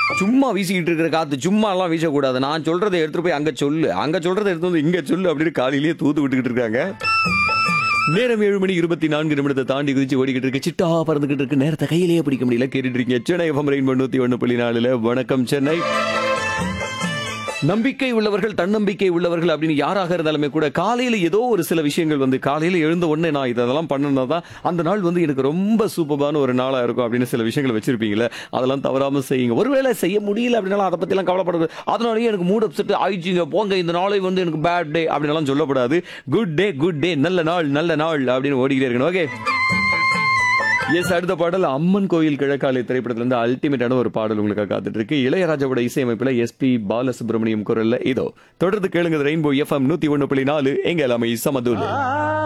சும்மா வீசிக்கிட்டு இருக்கிற காத்து சும்மா எல்லாம் வீசக்கூடாது நான் சொல்றதை எடுத்துட்டு போய் அங்க சொல்லு அங்க சொல்றதை எடுத்து வந்து இங்க சொல்லு அப்படின்னு காலையிலேயே தூத்து விட்டுக்கிட்டு இருக்காங்க நேரம் ஏழு மணி இருபத்தி நான்கு நிமிடத்தை தாண்டி குதிச்சு ஓடிக்கிட்டு இருக்கு சிட்டா பறந்துகிட்டு இருக்கு நேரத்தை கையிலேயே பிடிக்க முடியல கேட்டுட்டு இருக்கீங்க சென்னை எஃப்எம் ரெயின் நூத்தி ஒன்று புள்ளி நாலுல வணக்கம் சென்னை நம்பிக்கை உள்ளவர்கள் தன்னம்பிக்கை உள்ளவர்கள் அப்படின்னு யாராக இருந்தாலுமே கூட காலையில ஏதோ ஒரு சில விஷயங்கள் வந்து காலையில எழுந்த உடனே நான் இதெல்லாம் பண்ணனா தான் அந்த நாள் வந்து எனக்கு ரொம்ப சூப்பரான ஒரு நாளா இருக்கும் அப்படின்னு சில விஷயங்கள் வச்சிருப்பீங்களே அதெல்லாம் தவறாம செய்யுங்க ஒருவேளை செய்ய முடியல அப்படின்னாலும் அதை பத்தி எல்லாம் கவலைப்படாது அதனாலயே எனக்கு மூட் அப்செட் ஆயிடுச்சுங்க போங்க இந்த நாளை வந்து எனக்கு பேட் டே அப்படின்லாம் சொல்லப்படாது குட் டே குட் டே நல்ல நாள் நல்ல நாள் அப்படின்னு ஓடிக்கிட்டே இருக்கணும் ஓகே எஸ் அடுத்த பாடல் அம்மன் கோயில் கிழக்காலை திரைப்படத்துல இருந்து அல்டிமேட்டான ஒரு பாடல் உங்களுக்கு காத்துட்டு இருக்கு இளையராஜாவோட இசையமைப்புல எஸ்பி பாலசுப்ரமணியம் குரல்ல இதோ தொடர்ந்து கேளுங்க ரெயின்போ எஃப்எம் நூத்தி ஒண்ணு புள்ளி நாலு எங்க எல்லாமே சமதுல்